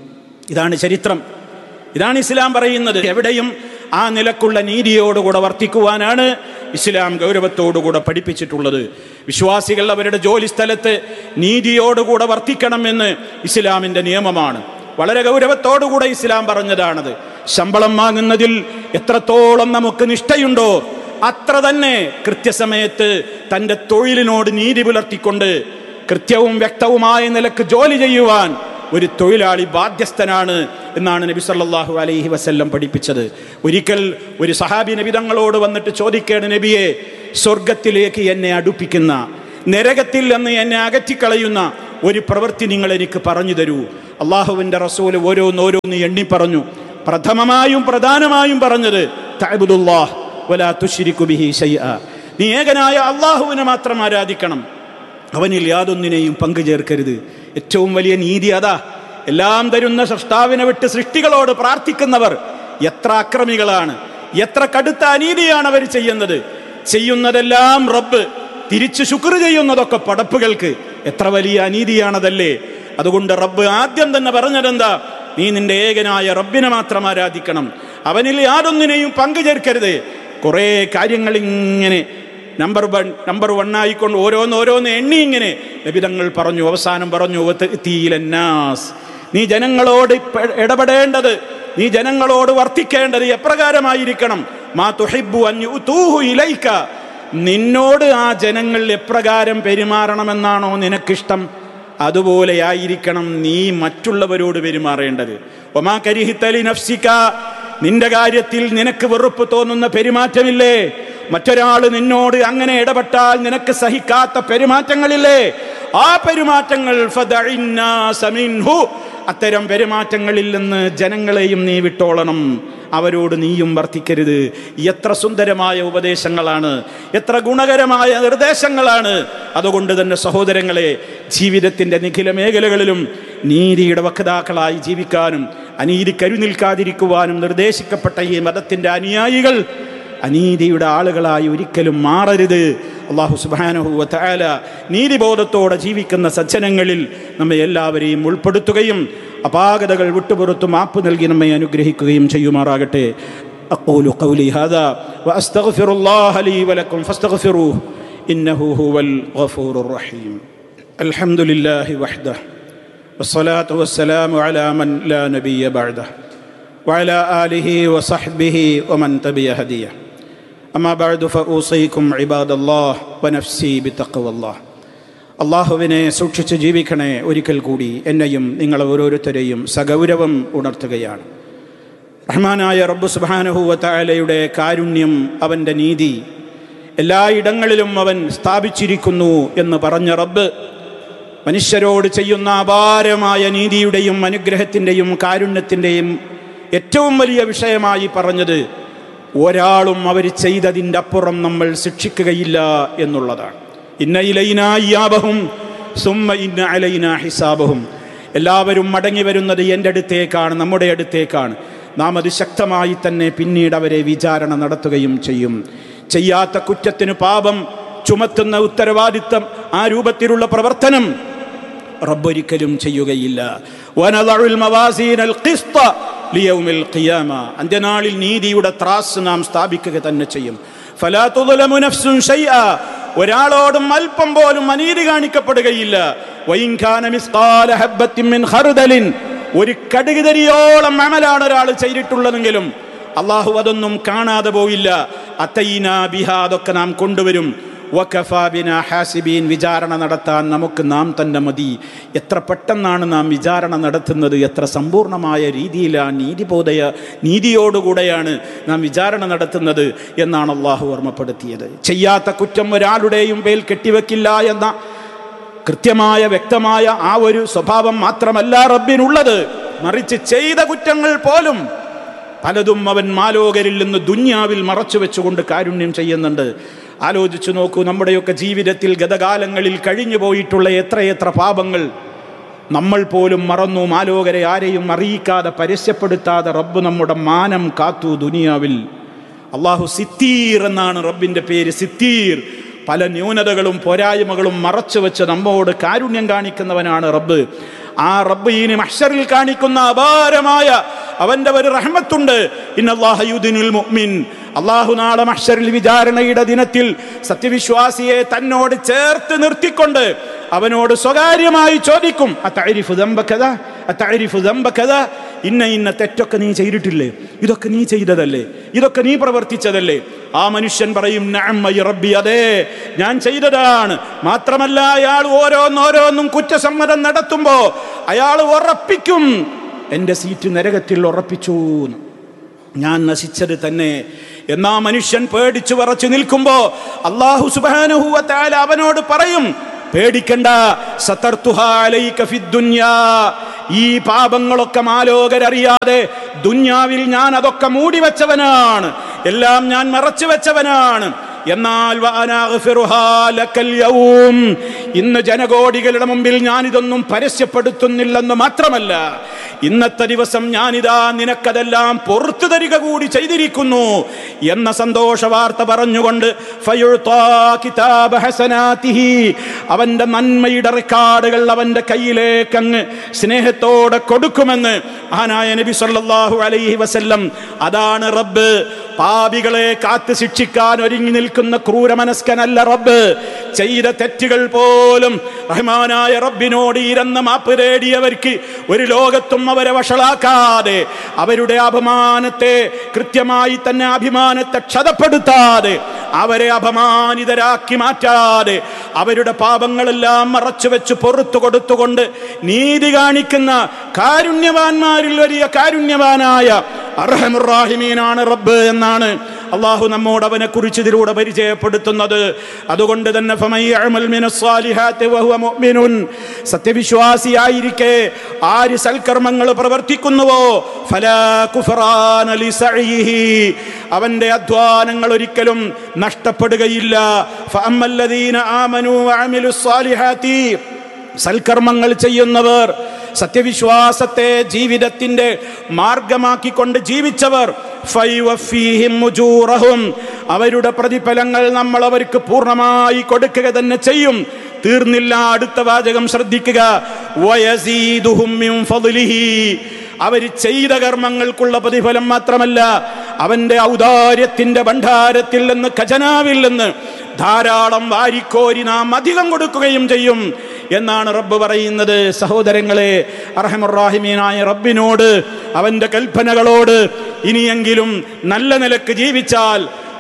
ഇതാണ് ചരിത്രം ഇതാണ് ഇസ്ലാം പറയുന്നത് എവിടെയും ആ നിലക്കുള്ള നീതിയോടുകൂടെ വർത്തിക്കുവാനാണ് ഇസ്ലാം ഗൗരവത്തോടുകൂടെ പഠിപ്പിച്ചിട്ടുള്ളത് വിശ്വാസികൾ അവരുടെ ജോലി സ്ഥലത്ത് നീതിയോടുകൂടെ വർത്തിക്കണമെന്ന് ഇസ്ലാമിൻ്റെ നിയമമാണ് വളരെ ഗൗരവത്തോടുകൂടെ ഇസ്ലാം പറഞ്ഞതാണത് ശമ്പളം വാങ്ങുന്നതിൽ എത്രത്തോളം നമുക്ക് നിഷ്ഠയുണ്ടോ അത്ര തന്നെ കൃത്യസമയത്ത് തൻ്റെ തൊഴിലിനോട് നീതി പുലർത്തിക്കൊണ്ട് കൃത്യവും വ്യക്തവുമായ നിലക്ക് ജോലി ചെയ്യുവാൻ ഒരു തൊഴിലാളി ബാധ്യസ്ഥനാണ് എന്നാണ് നബി സല്ലല്ലാഹു അലൈഹി വസല്ലം പഠിപ്പിച്ചത് ഒരിക്കൽ ഒരു സഹാബി നബി തങ്ങളോട് വന്നിട്ട് ചോദിക്കേണ്ട നബിയെ സ്വർഗത്തിലേക്ക് എന്നെ അടുപ്പിക്കുന്ന നരകത്തിൽ നിന്ന് എന്നെ അകറ്റിക്കളയുന്ന ഒരു പ്രവൃത്തി നിങ്ങൾ എനിക്ക് പറഞ്ഞു തരൂ അള്ളാഹുവിൻ്റെ റസൂൽ ഓരോന്നോരോന്ന് എണ്ണി പറഞ്ഞു പ്രഥമമായും പ്രധാനമായും പറഞ്ഞത് തഅബുദുല്ലാഹ് വലാ തുശ്രികു ബിഹി ശൈഅ നീ ഏകനായ അള്ളാഹുവിനെ മാത്രം ആരാധിക്കണം അവനിൽ യാതൊന്നിനെയും പങ്കു ചേർക്കരുത് ഏറ്റവും വലിയ നീതി അതാ എല്ലാം തരുന്ന സൃഷ്ടാവിനെ വിട്ട് സൃഷ്ടികളോട് പ്രാർത്ഥിക്കുന്നവർ എത്ര അക്രമികളാണ് എത്ര കടുത്ത അനീതിയാണ് അവർ ചെയ്യുന്നത് ചെയ്യുന്നതെല്ലാം റബ്ബ് തിരിച്ചു ശുക്ർ ചെയ്യുന്നതൊക്കെ പടപ്പുകൾക്ക് എത്ര വലിയ അനീതിയാണതല്ലേ അതുകൊണ്ട് റബ്ബ് ആദ്യം തന്നെ പറഞ്ഞതെന്താ നീ നിന്റെ ഏകനായ റബ്ബിനെ മാത്രം ആരാധിക്കണം അവനിൽ യാതൊന്നിനെയും പങ്കു ചേർക്കരുത് കുറേ കാര്യങ്ങൾ ഇങ്ങനെ നമ്പർ വൺ നമ്പർ വൺ ആയിക്കൊണ്ട് ഓരോന്ന് ഓരോന്ന് എണ്ണി ഇങ്ങനെ ലഭിതങ്ങൾ പറഞ്ഞു അവസാനം പറഞ്ഞു തീയിലന്നാസ് നീ ജനങ്ങളോട് ഇപ്പ- ഇടപെടേണ്ടത് നീ ജനങ്ങളോട് വർത്തിക്കേണ്ടത് എപ്രകാരമായിരിക്കണം മാ തുഹിബ്ബു അൻ യുതൂഹു ഇലൈക നിന്നോട് ആ ജനങ്ങൾ എപ്രകാരം പെരുമാറണമെന്നാണോ നിനക്കിഷ്ടം അതുപോലെയായിരിക്കണം നീ മറ്റുള്ളവരോട് പെരുമാറേണ്ടത് ഒമാ കരിഹിത്തലി നഫ്സിക നിന്റെ കാര്യത്തിൽ നിനക്ക് വെറുപ്പ് തോന്നുന്ന പെരുമാറ്റമില്ലേ മറ്റൊരാൾ നിന്നോട് അങ്ങനെ ഇടപെട്ടാൽ നിനക്ക് സഹിക്കാത്ത പെരുമാറ്റങ്ങളില്ലേ ആ പെരുമാറ്റങ്ങൾ ഫദഇന്നാസ മിൻഹു. അത്തരം പെരുമാറ്റങ്ങളിൽ നിന്ന് ജനങ്ങളെയും നീ വിട്ടോളണം അവരോട് നീയും വർത്തിക്കരുത് എത്ര സുന്ദരമായ ഉപദേശങ്ങളാണ് എത്ര ഗുണകരമായ നിർദ്ദേശങ്ങളാണ് അതുകൊണ്ട് തന്നെ സഹോദരങ്ങളെ ജീവിതത്തിൻ്റെ നിഖില മേഖലകളിലും നീതിയുടെ വക്താക്കളായി ജീവിക്കാനും അനീതി കരുനിൽക്കാതിരിക്കുവാനും നിർദ്ദേശിക്കപ്പെട്ട ഈ മതത്തിൻ്റെ അനുയായികൾ അനീതിയുടെ ആളുകളായി ഒരിക്കലും മാറരുത് അള്ളാഹു സുബാനഹുവ തആല നീതിബോധത്തോടെ ജീവിക്കുന്ന സജ്ജനങ്ങളിൽ നമ്മെ എല്ലാവരെയും ഉൾപ്പെടുത്തുകയും അപാകതകൾ വിട്ടുപുറത്തു മാപ്പ് നൽകി നമ്മെ അനുഗ്രഹിക്കുകയും ചെയ്യുമാറാകട്ടെ أقول قولي هذا وأستغفر الله لي ولكم فاستغفروه إنه هو الغفور الرحيم الحمد لله وحده والصلاة والسلام على من لا نبي بعده وعلى آله وصحبه ومن تبع هديه أما بعد فأوصيكم عباد الله ونفسي بتقوى الله അള്ളാഹുവിനെ സൂക്ഷിച്ച് ജീവിക്കണേ ഒരിക്കൽ കൂടി എന്നെയും നിങ്ങളെ ഓരോരുത്തരെയും സഗൗരവം ഉണർത്തുകയാണ് റഹ്മാനായ റബ്ബ് സുബാനഹുവത്തായാലയുടെ കാരുണ്യം അവൻ്റെ നീതി എല്ലായിടങ്ങളിലും അവൻ സ്ഥാപിച്ചിരിക്കുന്നു എന്ന് പറഞ്ഞ റബ്ബ് മനുഷ്യരോട് ചെയ്യുന്ന അപാരമായ നീതിയുടെയും അനുഗ്രഹത്തിൻ്റെയും കാരുണ്യത്തിൻ്റെയും ഏറ്റവും വലിയ വിഷയമായി പറഞ്ഞത് ഒരാളും അവർ ചെയ്തതിൻ്റെ അപ്പുറം നമ്മൾ ശിക്ഷിക്കുകയില്ല എന്നുള്ളതാണ് ഇന്ന ഇലൈന ഇയാബഹും സുമ്മ ഇന്ന അലൈന ഹിസാബഹും എല്ലാവരും മടങ്ങി വരുന്നത് എൻ്റെ അടുത്തേക്കാണ് നമ്മുടെ അടുത്തേക്കാണ് നാം അത് ശക്തമായി തന്നെ പിന്നീട് അവരെ വിചാരണ നടത്തുകയും ചെയ്യും ചെയ്യാത്ത കുറ്റത്തിന് പാപം ചുമത്തുന്ന ഉത്തരവാദിത്തം ആ രൂപത്തിലുള്ള പ്രവർത്തനം റബ്ബൊരിക്കലും ചെയ്യുകയില്ല വനദഉൽ മവാസീനൽ ഖിസ്ത ലിയൗമിൽ ഖിയാമ അന്ത്യനാളിൽ നീതിയുടെ ത്രാസ് നാം സ്ഥാപിക്കുക തന്നെ ചെയ്യും ഫലാ തുദ്ലമു നഫ്സുൻ ഷൈഅ ഒരാളോടും അല്പം പോലും അനീതി കാണിക്കപ്പെടുകയില്ല വഇൻ കാന മിസ്ഖാല ഹബ്ബത്തിൻ മിൻ ഖർദലിൻ ഒരു കടുകുതരിയോളം അമലാണ് ഒരാൾ ചെയ്തിട്ടുള്ളതെങ്കിലും അള്ളാഹു അതൊന്നും കാണാതെ പോയില്ല അത്തൈന ബിഹ അതൊക്കെ നാം കൊണ്ടുവരും വഖഫാബിന ഹാസിബീൻ വിചാരണ നടത്താൻ നമുക്ക് നാം തന്നെ മതി എത്ര പെട്ടെന്നാണ് നാം വിചാരണ നടത്തുന്നത് എത്ര സമ്പൂർണമായ രീതിയിലാണ് നീതിബോധയ നീതിയോടുകൂടെയാണ് നാം വിചാരണ നടത്തുന്നത് എന്നാണ് അള്ളാഹു ഓർമ്മപ്പെടുത്തിയത് ചെയ്യാത്ത കുറ്റം ഒരാളുടെയും പേൽ കെട്ടിവെക്കില്ല എന്ന കൃത്യമായ വ്യക്തമായ ആ ഒരു സ്വഭാവം മാത്രമല്ല റബ്ബിനുള്ളത് മറിച്ച് ചെയ്ത കുറ്റങ്ങൾ പോലും പലതും അവൻ മാലോകരിൽ നിന്ന് ദുന്യാവിൽ മറച്ചു വെച്ചുകൊണ്ട് കാരുണ്യം ചെയ്യുന്നുണ്ട് ആലോചിച്ചു നോക്കൂ നമ്മുടെയൊക്കെ ജീവിതത്തിൽ ഗതകാലങ്ങളിൽ കഴിഞ്ഞു പോയിട്ടുള്ള എത്രയെത്ര പാപങ്ങൾ നമ്മൾ പോലും മറന്നു മാലോകരെ ആരെയും അറിയിക്കാതെ പരസ്യപ്പെടുത്താതെ റബ്ബ് നമ്മുടെ മാനം കാത്തു ദുനിയാവിൽ അള്ളാഹു സിത്തീർ എന്നാണ് റബ്ബിൻ്റെ പേര് സിത്തീർ പല ന്യൂനതകളും പോരായ്മകളും മറച്ചു വെച്ച് നമ്മോട് കാരുണ്യം കാണിക്കുന്നവനാണ് റബ്ബ് ആ റബ്ബ് ഇനി മഹ്ഷറിൽ കാണിക്കുന്ന അപാരമായ അവന്റെ ഒരു റഹ്മത്തുണ്ട് ഇന്നല്ലാഹയുദിനുൽ മുഅ്മിൻ അള്ളാഹു നാളെ മഹ്ഷറിൽ വിചാരണയുടെ ദിനത്തിൽ സത്യവിശ്വാസിയെ തന്നോട് ചേർത്ത് നിർത്തിക്കൊണ്ട് അവനോട് സ്വകാര്യമായി ചോദിക്കും അത്തരിഫു ദമ്പക്കഥ അത്തരിഫു ദമ്പക്കഥ ഇന്ന ഇന്ന തെറ്റൊക്കെ നീ ചെയ്തിട്ടില്ലേ ഇതൊക്കെ നീ ചെയ്തതല്ലേ ഇതൊക്കെ നീ പ്രവർത്തിച്ചതല്ലേ ആ മനുഷ്യൻ പറയും നഅമ്മ റബ്ബി അതെ ഞാൻ ചെയ്തതാണ് മാത്രമല്ല അയാൾ ഓരോന്നോരോന്നും കുറ്റസമ്മതം നടത്തുമ്പോ അയാൾ ഉറപ്പിക്കും എൻ്റെ സീറ്റ് നരകത്തിൽ ഉറപ്പിച്ചു എന്ന്. ഞാൻ നശിച്ചത് തന്നെ എന്നാ മനുഷ്യൻ പേടിച്ചു പറച്ചു നിൽക്കുമ്പോ അള്ളാഹു സുബാനുഹൂവത്തായ അവനോട് പറയും പേടിക്കണ്ട സതർത്തുഹാ അലൈക ഫിദ്ദുന്യാ. ഈ പാപങ്ങളൊക്കെ മാലോകരറിയാതെ ദുന്യാവിൽ ഞാൻ അതൊക്കെ മൂടി വെച്ചവനാണ് എല്ലാം ഞാൻ മറച്ചു വെച്ചവനാണ് എന്നാൽ വഅനാഗ്ഫിറുഹാ ലക്കൽ യൗം. ഇന്ന് ജനകോടികളുടെ മുമ്പിൽ ഞാൻ ഇതൊന്നും പരസ്യപ്പെടുത്തുന്നില്ലെന്ന് മാത്രമല്ല ഇന്നത്തെ ദിവസം ഞാനിതാ നിനക്കതെല്ലാം പുറത്തു തരിക കൂടി ചെയ്തിരിക്കുന്നു എന്ന സന്തോഷ വാർത്ത പറഞ്ഞുകൊണ്ട് ഫയുഴ്ത്താ കിതാബ ഹസനാതിഹി. അവന്റെ നന്മയുടെ റെക്കാർഡുകൾ അവന്റെ കയ്യിലേക്ക് അങ്ങ് സ്നേഹത്തോടെ കൊടുക്കുമെന്ന് ആനായ നബി സല്ലല്ലാഹു അലൈഹി വസല്ലം അതാണ് റബ്ബ് പാപികളെ കാത്ത് ശിക്ഷിക്കാൻ ഒരുങ്ങി നിൽക്കുന്ന ക്രൂരമനസ്കനല്ല റബ്ബ് ചെയ്ത തെറ്റുകൾ പോലും റഹ്മാനായ റബ്ബിനോട് ഇരന്ന മാപ്പ് തേടിയവർക്ക് ഒരു ലോകത്തും അവരെ വഷളാക്കാതെ അവരുടെ അപമാനത്തെ കൃത്യമായി തന്നെ അഭിമാനത്തെ ക്ഷതപ്പെടുത്താതെ അവരെ അപമാനിതരാക്കി മാറ്റാതെ അവരുടെ പാപങ്ങളെല്ലാം മറച്ചു വെച്ച് പൊറത്തു കൊടുത്തുകൊണ്ട് നീതി കാണിക്കുന്ന കാരുണ്യവാന്മാരിൽ വലിയ കാരുണ്യവാനായ അർഹമുറാഹിമീനാണ് റബ്ബ് എന്നാണ് അള്ളാഹു നമ്മോട് അവനെ കുറിച്ച് ഇതിലൂടെ പരിചയപ്പെടുത്തുന്നത് അതുകൊണ്ട് തന്നെ ഫമൻ യഅമൽ മിനസ്സാലിഹാത്തി വഹുവ മുഅ്മിനുൻ സത്യവിശ്വാസിയായിരിക്കെ ആര് സൽക്കർമ്മങ്ങൾ പ്രവർത്തിക്കുന്നുവോ ഫലാ കുഫറാന ലിസഅയിഹി അവന്റെ അധ്വാനങ്ങൾ ഒരിക്കലും നഷ്ടപ്പെടുകയില്ല ഫഅമ്മല്ലദീന ആമനു വഅമിലുസ്സാലിഹാത്തി സൽക്കർമ്മങ്ങൾ ചെയ്യുന്നവർ സത്യവിശ്വാസത്തെ ജീവിതത്തിന്റെ മാർഗമാക്കിക്കൊണ്ട് ജീവിച്ചവർ ഫൈവഫീഹിം ഉജൂറഹും. അവരുടെ പ്രതിഫലങ്ങൾ നമ്മൾ അവർക്ക് പൂർണ്ണമായി കൊടുക്കുക തന്നെ ചെയ്യും തീർന്നില്ല അടുത്ത വാചകം ശ്രദ്ധിക്കുക വയസീദുഹും മിൻ ഫദ്ലിഹി. അവർ ചെയ്ത കർമ്മങ്ങൾക്കുള്ള പ്രതിഫലം മാത്രമല്ല അവന്റെ ഔദാര്യത്തിന്റെ ഭണ്ഡാരത്തിൽ നിന്ന് ഖജനാവിൽ നിന്ന് ധാരാളം വാരിക്കോരി നാം അധികം കൊടുക്കുകയും ചെയ്യും എന്നാണ് റബ്ബ് പറയുന്നത് സഹോദരങ്ങളെ അർഹമുറാഹിമീനായ റബ്ബിനോട് അവന്റെ കൽപ്പനകളോട് ഇനിയെങ്കിലും നല്ല നിലക്ക് ജീവിച്ചാൽ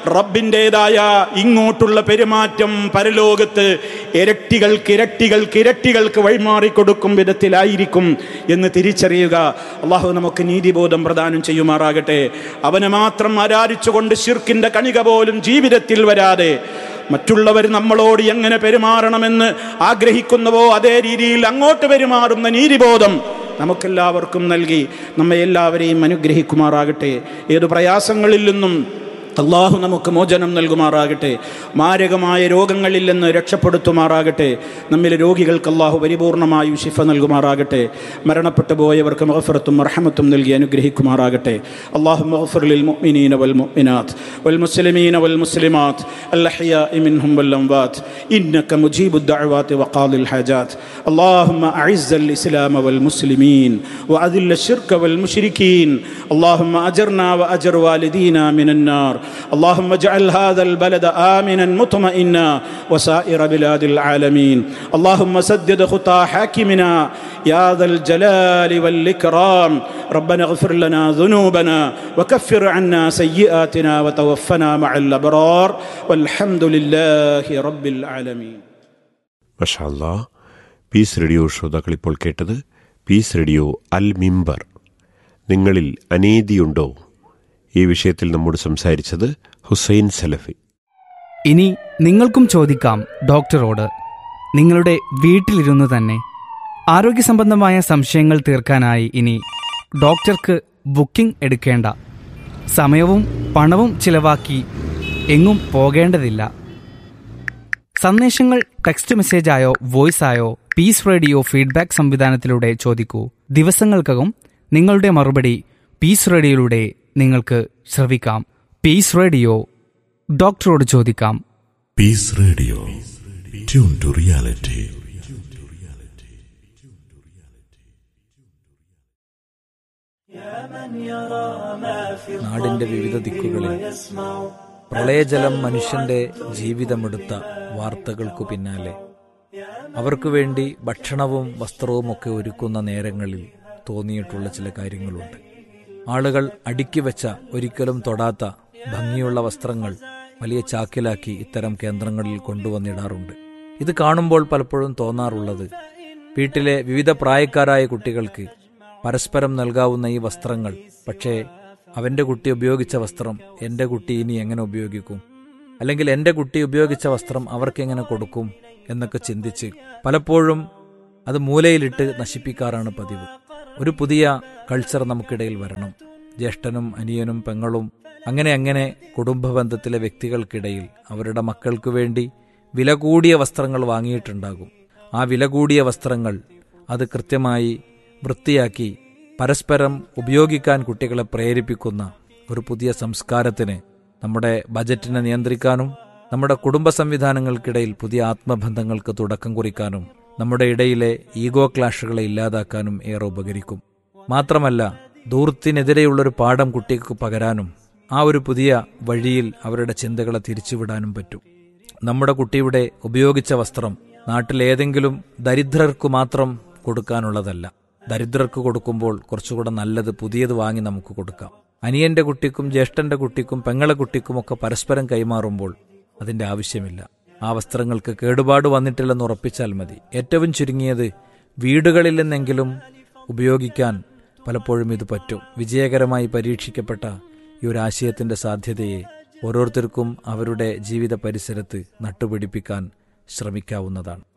റബ്ബിൻ്റെതായ ഇങ്ങോട്ടുള്ള പെരുമാറ്റം പരലോകത്ത് ഇരട്ടികൾക്ക് ഇരട്ടികൾക്ക് ഇരട്ടികൾക്ക് വഴിമാറിക്കൊടുക്കും വിധത്തിലായിരിക്കും എന്ന് തിരിച്ചറിയുക അള്ളാഹു നമുക്ക് നീതിബോധം പ്രദാനം ചെയ്യുമാറാകട്ടെ അവനെ മാത്രം ആരാധിച്ചുകൊണ്ട് ഷിർക്കിൻ്റെ കണിക പോലും ജീവിതത്തിൽ വരാതെ മറ്റുള്ളവർ നമ്മളോട് എങ്ങനെ പെരുമാറണമെന്ന് ആഗ്രഹിക്കുന്നുവോ അതേ രീതിയിൽ അങ്ങോട്ട് പെരുമാറുന്ന നീതിബോധം നമുക്കെല്ലാവർക്കും നൽകി നമ്മെ എല്ലാവരെയും അനുഗ്രഹിക്കുമാറാകട്ടെ ഏതു പ്രയാസങ്ങളിൽ നിന്നും അള്ളാഹു നമുക്ക് മോചനം നൽകുമാറാകട്ടെ മാരകമായ രോഗങ്ങളിൽ നിന്ന് രക്ഷപ്പെടുത്തുമാറാകട്ടെ നമ്മിലെ രോഗികൾക്ക് അള്ളാഹു പരിപൂർണമായും ശിഫ നൽകുമാറാകട്ടെ മരണപ്പെട്ടു പോയവർക്ക് മഹഫറത്തും മർഹമത്തും നൽകി അനുഗ്രഹിക്കുമാറാകട്ടെ അള്ളാഹു മഹഫറിൽ മുഅ്മിനീന വൽ മുഅ്മിനാത്ത് വൽ മുസ്ലിമീന വൽ മുസ്ലിമാത്ത് الأحياء منهم والأموات إنك مجيب الدعوات وقاضي الحاجات اللهم أعز الإسلام والمسلمين وأذل الشرك والمشركين اللهم أجرنا وأجر والدينا من النار اللهم اجعل هذا البلد آمنا مطمئنا وسائر بلاد العالمين اللهم سدد خطى حاكمنا يا ذا الجلال والإكرام ربنا اغفر لنا ذنوبنا وكفر عنا سيئاتنا وتوفنا مع الأبرار والحمد لله رب العالمين മഷാല്ലാ പീസ് റേഡിയോ ശ്രോതാക്കൾ ഇപ്പോൾ കേട്ടത് പീസ് റേഡിയോ അൽ മിമ്പർ നിങ്ങളിൽ അനീതിയുണ്ടോ ഈ വിഷയത്തിൽ നമ്മോട് സംസാരിച്ചത് ഹുസൈൻ സലഫി ഇനി നിങ്ങൾക്കും ചോദിക്കാം ഡോക്ടറോട് നിങ്ങളുടെ വീട്ടിലിരുന്ന് തന്നെ ആരോഗ്യ സംബന്ധമായ സംശയങ്ങൾ തീർക്കാനായി ഇനി ഡോക്ടർക്ക് ബുക്കിംഗ് എടുക്കേണ്ട സമയവും പണവും ചിലവാക്കി എങ്ങും പോകേണ്ടതില്ല സന്ദേശങ്ങൾ ടെക്സ്റ്റ് മെസ്സേജായോ വോയിസായോ പീസ് റേഡിയോ ഫീഡ്ബാക്ക് സംവിധാനത്തിലൂടെ ചോദിക്കൂ ദിവസങ്ങൾക്കകം നിങ്ങളുടെ മറുപടി പീസ് റേഡിയോയിലൂടെ നിങ്ങൾക്ക് ശ്രവിക്കാം പീസ് റേഡിയോ ഡോക്ടറോട് ചോദിക്കാം Peace Radio. Tune to reality. നാടിന്റെ വിവിധ ദിക്കുകളിൽ പ്രളയജലം മനുഷ്യന്റെ ജീവിതമെടുത്ത വാർത്തകൾക്കു പിന്നാലെ അവർക്കു വേണ്ടി ഭക്ഷണവും വസ്ത്രവും ഒക്കെ ഒരുക്കുന്ന നേരങ്ങളിൽ തോന്നിയിട്ടുള്ള ചില കാര്യങ്ങളുണ്ട് ആളുകൾ അടുക്കി വെച്ച ഒരിക്കലും തൊടാത്ത ഭംഗിയുള്ള വസ്ത്രങ്ങൾ വലിയ ചാക്കിലാക്കി ഇത്തരം കേന്ദ്രങ്ങളിൽ കൊണ്ടുവന്നിടാറുണ്ട് ഇത് കാണുമ്പോൾ പലപ്പോഴും തോന്നാറുള്ളത് വീട്ടിലെ വിവിധ പ്രായക്കാരായ കുട്ടികൾക്ക് പരസ്പരം നൽകാവുന്ന ഈ വസ്ത്രങ്ങൾ പക്ഷേ അവന്റെ കുട്ടി ഉപയോഗിച്ച വസ്ത്രം എന്റെ കുട്ടി ഇനി എങ്ങനെ ഉപയോഗിക്കും അല്ലെങ്കിൽ എന്റെ കുട്ടി ഉപയോഗിച്ച വസ്ത്രം അവർക്കെങ്ങനെ കൊടുക്കും എന്നൊക്കെ ചിന്തിച്ച് പലപ്പോഴും അത് മൂലയിലിട്ട് നശിപ്പിക്കാറാണ് പതിവ് ഒരു പുതിയ കൾച്ചർ നമുക്കിടയിൽ വരണം ജ്യേഷ്ഠനും അനിയനും പെങ്ങളും അങ്ങനെ അങ്ങനെ കുടുംബ ബന്ധത്തിലെ വ്യക്തികൾക്കിടയിൽ അവരുടെ മക്കൾക്ക് വേണ്ടി വില കൂടിയ വസ്ത്രങ്ങൾ വാങ്ങിയിട്ടുണ്ടാകും ആ വില കൂടിയ വസ്ത്രങ്ങൾ അത് കൃത്യമായി വൃത്തിയാക്കി പരസ്പരം ഉപയോഗിക്കാൻ കുട്ടികളെ പ്രേരിപ്പിക്കുന്ന ഒരു പുതിയ സംസ്കാരത്തിന് നമ്മുടെ ബജറ്റിനെ നിയന്ത്രിക്കാനും നമ്മുടെ കുടുംബ സംവിധാനങ്ങൾക്കിടയിൽ പുതിയ ആത്മബന്ധങ്ങൾക്ക് തുടക്കം കുറിക്കാനും നമ്മുടെ ഇടയിലെ ഈഗോ ക്ലാഷുകളെ ഇല്ലാതാക്കാനും ഏറെ ഉപകരിക്കും മാത്രമല്ല ദൂർത്തിനെതിരെയുള്ളൊരു പാഠം കുട്ടിക്ക് പകരാനും ആ ഒരു പുതിയ വഴിയിൽ അവരുടെ ചിന്തകളെ തിരിച്ചുവിടാനും പറ്റും നമ്മുടെ കുട്ടിയുടെ ഉപയോഗിച്ച വസ്ത്രം നാട്ടിലേതെങ്കിലും ദരിദ്രർക്കു മാത്രം കൊടുക്കാനുള്ളതല്ല ദരിദ്രർക്ക് കൊടുക്കുമ്പോൾ കുറച്ചുകൂടെ നല്ലത് പുതിയത് വാങ്ങി നമുക്ക് കൊടുക്കാം അനിയന്റെ കുട്ടിക്കും ജ്യേഷ്ഠന്റെ കുട്ടിക്കും പെങ്ങളെ കുട്ടിക്കുമൊക്കെ പരസ്പരം കൈമാറുമ്പോൾ അതിന്റെ ആവശ്യമില്ല ആ വസ്ത്രങ്ങൾക്ക് കേടുപാട് വന്നിട്ടില്ലെന്ന് ഉറപ്പിച്ചാൽ മതി ഏറ്റവും ചുരുങ്ങിയത് വീടുകളിൽ നിന്നെങ്കിലും ഉപയോഗിക്കാൻ പലപ്പോഴും ഇത് പറ്റും വിജയകരമായി പരീക്ഷിക്കപ്പെട്ട ഈ ഒരു ആശയത്തിന്റെ സാധ്യതയെ ഓരോരുത്തർക്കും അവരുടെ ജീവിത പരിസരത്ത് നട്ടുപിടിപ്പിക്കാൻ ശ്രമിക്കാവുന്നതാണ്